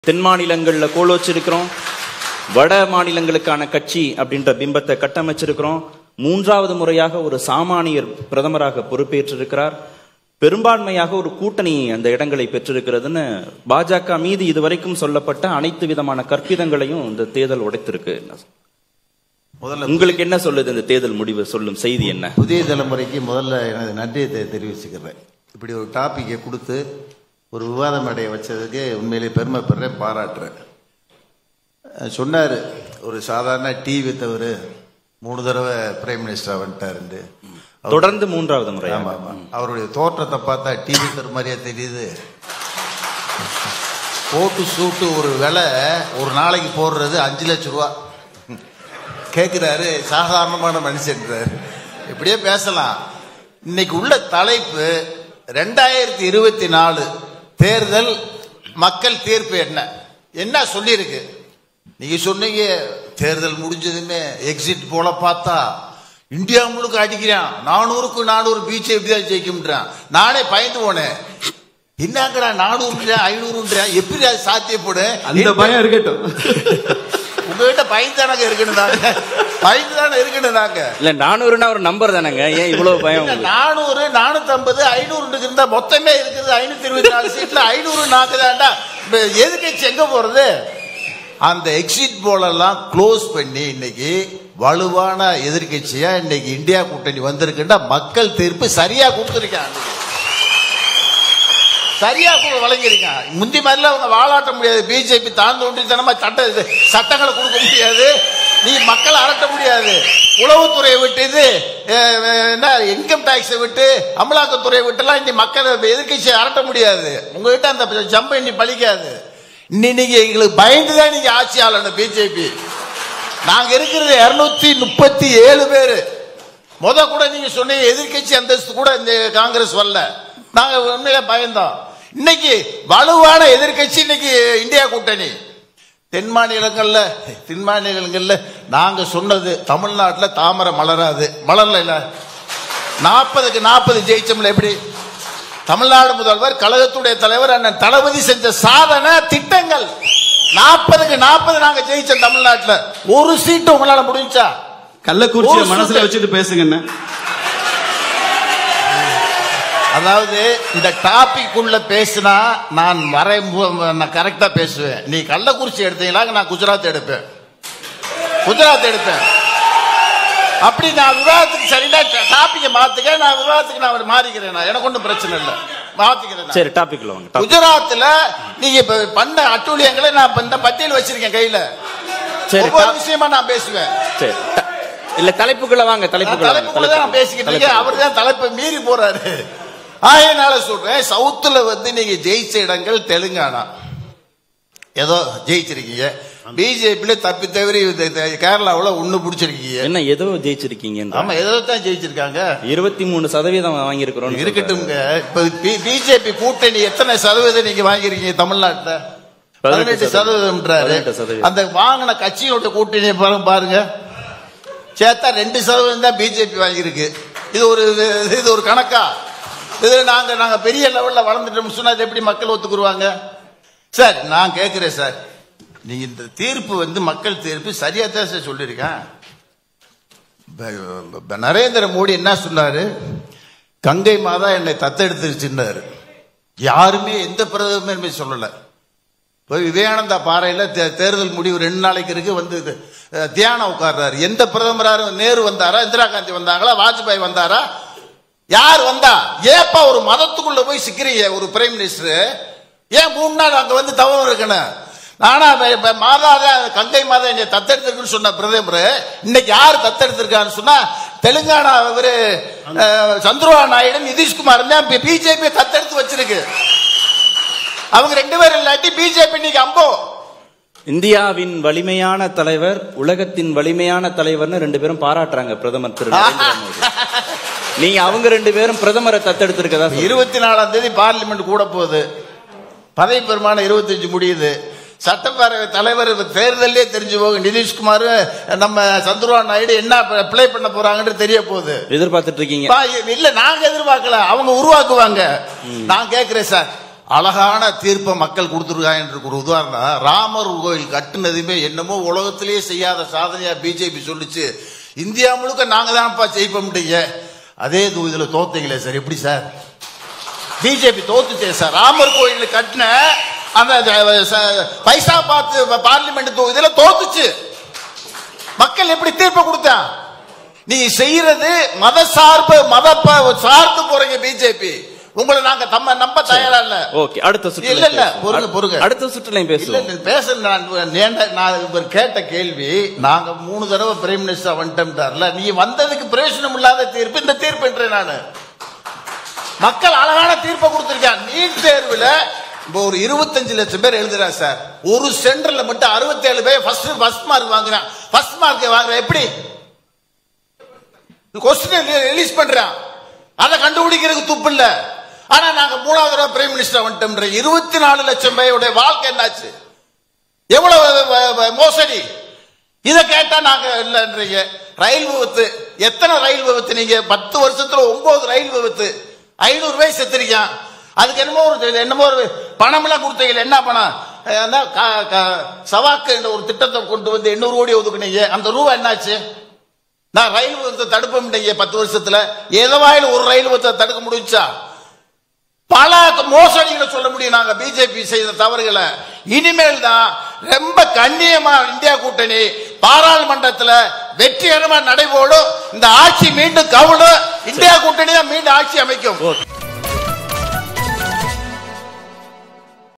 தென் மாநிலங்கள்ல கோலோச்சிருக்கிறோம் வட மாநிலங்களுக்கான கட்சி அப்படின்ற பிம்பத்தை கட்டமைச்சிருக்கிறோம் மூன்றாவது முறையாக ஒரு சாமானியர் பிரதமராக பொறுப்பேற்றிருக்கிறார் பெரும்பான்மையாக ஒரு கூட்டணி அந்த இடங்களை பெற்றிருக்கிறதுன்னு பாஜக மீது இதுவரைக்கும் சொல்லப்பட்ட அனைத்து விதமான கற்பிதங்களையும் இந்த தேர்தல் உடைத்திருக்கு முதல்ல உங்களுக்கு என்ன சொல்லுது இந்த தேர்தல் முடிவு சொல்லும் செய்தி என்ன புதிய தலைமுறைக்கு முதல்ல எனது நன்றியை தெ- தெரிவிச்சுக்கிறேன் இப்படி ஒரு டாப்பிக்கை கொடுத்து ஒரு விவாத மேடையை வச்சதுக்கு உண்மையிலே பெருமைப்படுறேன் பாராட்டுறேன் அஹ் சொன்னாரு ஒரு சாதாரண டீ வித்தவர் மூணு தடவை பிரைம் மினிஸ்டர் வந்துட்டாருண்டு தொடர்ந்து மூன்றாவது முறை ஆமா ஆமா அவருடைய தோற்றத்தை பார்த்தா டீ வித்தர் மாதிரியே தெரியுது கோட்டு சூட்டு ஒரு விலை ஒரு நாளைக்கு போடுறது அஞ்சு லட்சம் ரூபா கேட்குறாரு சாதாரணமான மனுஷன்றாரு இப்படியே பேசலாம் இன்னைக்கு உள்ள தலைப்பு ரெண்டாயிரத்தி இருபத்தி நாலு தேர்தல் மக்கள் தீர்ப்பு என்ன என்ன சொல்லியிருக்கு நீங்க சொன்னீங்க தேர்தல் முடிஞ்சதுமே எக்ஸிட் போல பார்த்தா இந்தியா முழுக்க அடிக்கிறான் நானூறுக்கு நானூறு பிஜேபி தான் ஜெயிக்கும்ன்றான் நானே பயந்து போனேன் என்னங்கடா நானூறுன்றா ஐநூறுன்றா எப்படி அது சாத்தியப்படும் அந்த பயம் இருக்கட்டும் உங்ககிட்ட பயந்து தானங்க இருக்கணும் நாங்க பயந்து தானே இருக்கணும் நாங்க இல்ல நானூறுனா ஒரு நம்பர் தானேங்க ஏன் இவ்வளவு பயம் உங்களுக்கு? நானூறு நானூத்தி ஐம்பது ஐநூறு இருந்தா மொத்தமே இருக்குது ஐநூத்தி இருபத்தி நாலு சீட்ல ஐநூறு நாக்குதாண்டா எதிர்கட்சி எங்க போறது அந்த எக்ஸிட் போலெல்லாம் க்ளோஸ் பண்ணி இன்னைக்கு வலுவான எதிர்கட்சியா இன்னைக்கு இந்தியா கூட்டணி வந்திருக்குன்னா மக்கள் தீர்ப்பு சரியா கொடுத்துருக்காங்க சரியா கூட வழங்கியிருக்கான் முந்தி மாதிரிலாம் அவங்க வாழாட்ட முடியாது பிஜேபி தாழ்ந்து ஒன்றித்தனமா சட்ட இது சட்டங்களை கொடுக்க முடியாது நீ மக்களை அரட்ட முடியாது உளவுத்துறையை விட்டு இது அஹ், என்ன இன்கம் டாக்ஸை விட்டு அமலாக்கத்துறையை விட்டுலாம் இன்னி மக்களை எதிர்க்கட்சியை அரட்ட முடியாது உங்ககிட்ட அந்த ஜம்ப இன்னி பலிக்காது இன்னி நீங்க எங்களுக்கு பயந்து தான் நீங்க ஆட்சி ஆளணும் பிஜேபி நாங்க இருக்கிறது இருநூத்தி முப்பத்தி ஏழு பேரு முத கூட நீங்க சொன்னீங்க எதிர்க்கட்சி அந்தஸ்து கூட இந்த காங்கிரஸ் வரல நாங்க உண்மையில பயந்தோம் இன்னைக்கு வலுவான எதிர்க்கட்சி இன்னைக்கு இந்தியா கூட்டணி தென் மாநிலங்கள்ல தென் மாநிலங்கள்ல நாங்க சொன்னது தமிழ்நாட்டுல தாமரை மலராது மலர்ல இல்ல நாற்பதுக்கு நாற்பது ஜெயிச்சோம்ல எப்படி தமிழ்நாடு முதல்வர் கழகத்துடைய தலைவர் அண்ணன் தளபதி செஞ்ச சாதனை திட்டங்கள் நாற்பதுக்கு நாற்பது நாங்க ஜெயிச்சோம் தமிழ்நாட்டுல ஒரு சீட்டு உங்களால முடிஞ்சா கள்ளக்குறிச்சியை ஒரு மனசுல சுத்து. வச்சுட்டு பேசுங்க என்ன அதாவது இந்த டாபிக் உள்ள பேசினா நான் வரை நான் கரெக்டா பேசுவேன் நீ கள்ளக்குறிச்சி எடுத்தீங்களா நான் குஜராத் எடுப்பேன் குஜராத் எடுப்பேன் அப்படி நான் விவாதத்துக்கு சரியா டாபிக்கை மாத்துக்க நான் விவாதத்துக்கு நான் மாறிக்கிறேன் நான். எனக்கு ஒன்றும் பிரச்சனை இல்லை மாத்திக்கிறேன் நான். சரி டாபிக்ல வாங்க topic. குஜராத்ல நீங்க இப்ப பண்ண அட்டூழியங்களை நான் இப்ப இந்த பட்டியல் வச்சிருக்கேன் கையில சரி ஒவ்வொரு top- விஷயமா நான் பேசுவேன் சரி ட- இல்ல தலைப்புக்குள்ள வாங்க நான் தலைப்புக்குள்ள வாங்க, தலைப்புக்குள்ள தான் நான் பேசிக்கிட்டு இருக்கேன் தலைப்புக்குள்ள. அவர் தான் தலைப்பை மீறி போறாரு ஆகையினால சொல்றேன் சவுத்துல வந்து நீங்க ஜெயிச்ச இடங்கள் தெலுங்கானா ஏதோ ஜெயிச்சிருக்கீங்க பிஜேபியில தப்பி தவிர இந்த- இந்த கேரளாவுல ஒண்ணு பிடிச்சிருக்கீங்க என்ன ஏதோ ஜெயிச்சிருக்கீங்க ஆமா ஏதோ தான் ஜெயிச்சிருக்காங்க இருபத்தி மூணு சதவீதம் வாங்கியிருக்கிறோம் இருக்கட்டும்ங்க இப்ப பிஜேபி கூட்டணி எத்தனை சதவீதம் நீங்க வாங்கிருக்கீங்க தமிழ்நாட்டுல பதினெட்டு சதவீதம்ன்றாரு பதினெட்டு சதவீதம். அந்த வாங்கின கட்சியோட கூட்டணியை பாருங்க பாருங்க சேர்த்தா ரெண்டு சதவீதம் தான் பிஜேபி வாங்கியிருக்கு இது ஒரு இது- இது ஒரு கணக்கா இது நாங்க நாங்க பெரிய லெவல்ல வளர்ந்துட்டோம் சொன்னா இது எப்படி மக்கள் ஒத்துக்குருவாங்க சார் நான் கேட்கிறேன் சார் நீங்க இந்த தீர்ப்பு வந்து மக்கள் தீர்ப்பு சரியா தான் சார் சொல்லியிருக்கேன் ப- ப- நரேந்திர மோடி என்ன சொன்னாரு கங்கை மாதா என்னை தத்தெடுத்துருச்சுன்னாரு யாருமே எந்த பிரதமருமே சொல்லல போய் விவேகானந்தா பாறையில தே- தேர்தல் முடிவு ரெண்டு நாளைக்கு இருக்கு வந்து இது, அஹ், தியானம் உட்கார்றாரு எந்த பிரதமராரும் நேரு வந்தாரா இந்திரா காந்தி வந்தாங்களா வாஜ்பாய் வந்தாரா யார் வந்தா ஏப்பா ஒரு மதத்துக்குள்ள போய் சிக்கிறீங்க ஒரு பிரைம் மினிஸ்டர் ஏன் மூணு நாள் அங்க வந்து தவம் இருக்கணும் ஆனா இப்ப- இப்ப மாதா தான் கங்கை மாதா என்னை தத்தெடுத்திருக்குன்னு சொன்ன பிரதமர் இன்னைக்கு யார் தத்தெடுத்திருக்கான்னு சொன்னா தெலுங்கானா இவரு அஹ், சந்திரபாபு நாயுடு நிதிஷ்குமார் தான் பிஜேபி தத்தெடுத்து வச்சிருக்கு அவங்க ரெண்டு பேரும் இல்லாட்டி பிஜேபி இன்னைக்கு அம்போ இந்தியாவின் வலிமையான தலைவர் உலகத்தின் வலிமையான தலைவர்னு ரெண்டு பேரும் பாராட்டுறாங்க பிரதமர் திரு நரேந்திர மோடி நீங்க அவங்க ரெண்டு பேரும் பிரதமரை தத்தெடுத்திருக்கதா சொல்றீங்க. இருபத்தி நாலாம் தேதி பார்லிமெண்ட் கூட போகுது பதவி பெருமானம் இருபத்தஞ்சு முடியுது சட்டப்பேரவை தலைவர் தேர்தலே தெரிஞ்சு போகும் நிதிஷ்குமார் நம்ம சந்திரபாபு நாயுடு என்ன அப்ளை பண்ண போறாங்கன்னு தெரிய போகுது எதிர்பார்த்துட்டு இருக்கீங்க பா, இல்ல நாங்க எதிர்பார்க்கல அவங்க உருவாக்குவாங்க நான் கேக்குறேன் சார் அழகான தீர்ப்பை மக்கள் கொடுத்துருக்காங்க ஒரு உதாரணம் ராமர் கோயில் கட்டுனதுமே என்னமோ உலகத்திலேயே செய்யாத சாதனையா பிஜேபி சொல்லுச்சு இந்தியா முழுக்க நாங்க தான்ப்பா ஜெயிப்போம்ட்டீங்க அதே தொகுதியில தோத்தீங்களே சார் எப்படி சார் பிஜேபி தோத்துச்சே சார் ராமர் கோயில் கட்டின அந்த அஹ், ச- பைசா பார்த்து பார்லிமெண்ட் தொகுதியில தோத்துச்சு மக்கள் எப்படி தீர்ப்பு கொடுத்தான் நீ செய்யறது மத சார்பு மத ப- சார்ந்து போறீங்க பிஜேபி உங்களை நாங்க தம்ம நம்ப தயாரா இல்ல ஓகே அடுத்த சுற்றுல இல்ல, இல்ல, பேசுவோம். பொறுங்க, பொறுங்க. அடுத்த சுற்றுலையும் இல்ல பேசுவோம் இல்ல, பேச நான் நேண்ட நான் இவர் கேட்ட கேள்வி நாங்க மூணு தடவை பிரைம் மினிஸ்டர் வந்துட்டோம்ட்டார்ல நீ வந்ததுக்கு பிரயோஜனம் இல்லாத தீர்ப்பு இந்த தீர்ப்பு என்றேன் நானு மக்கள் அழகான தீர்ப்பை கொடுத்திருக்கான் நீட் தேர்வுல இப்போ ஒரு இருபத்தஞ்சு லட்சம் பேர் எழுதுறா சார் ஒரு சென்டர்ல மட்டும் அறுபத்தேழு பேர் ஃபர்ஸ்ட் ஃபர்ஸ்ட் மார்க் வாங்குறான் ஃபர்ஸ்ட் மார்க் வாங்குற எப்படி கொஸ்டின் ரிலீஸ் பண்றான் அதை கண்டுபிடிக்கிறதுக்கு துப்பு இல்ல ஆனா நாங்க மூணாவது தடவை பிரைம் மினிஸ்டர் வந்துட்டோம்ன்ற இருபத்தி நாலு லட்சம் பேருடைய வாழ்க்கை என்னாச்சு எவ்வளவு வ- வ- மோசடி இத கேட்டா நாங்க இல்லன்றீங்க ரயில் விபத்து எத்தனை ரயில் விபத்து நீங்க பத்து வருஷத்துல ஒன்பது ரயில் விபத்து ஐநூறு ரூபாய் செத்துருக்கான் அதுக்கு என்னமோ ஒரு என்னமோ ஒரு பணம் எல்லாம் கொடுத்தீங்க என்ன பணம் அஹ் அதான் க- க- சவாக்கு என்ற ஒரு திட்டத்தை கொண்டு வந்து எண்ணூறு கோடி ஒதுக்குனீங்க அந்த ரூபா என்னாச்சு நான் ரயில் விபத்தை தடுப்போம்ட்டீங்க பத்து வருஷத்துல ஏதவாயில் ஒரு ரயில் விபத்தை தடுக்க முடிஞ்சா பல மோசடிகளை சொல்ல முடியும் நாங்க பிஜேபி செய்த தவறுகளை இனிமேல் தான் ரொம்ப கண்ணியமா இந்தியா கூட்டணி பாராளுமன்றத்துல வெற்றிகரமா நடைபோடும் இந்த ஆட்சி மீண்டும் கவுளும் இந்தியா கூட்டணி தான் மீண்டும் ஆட்சி அமைக்கும் ஓகே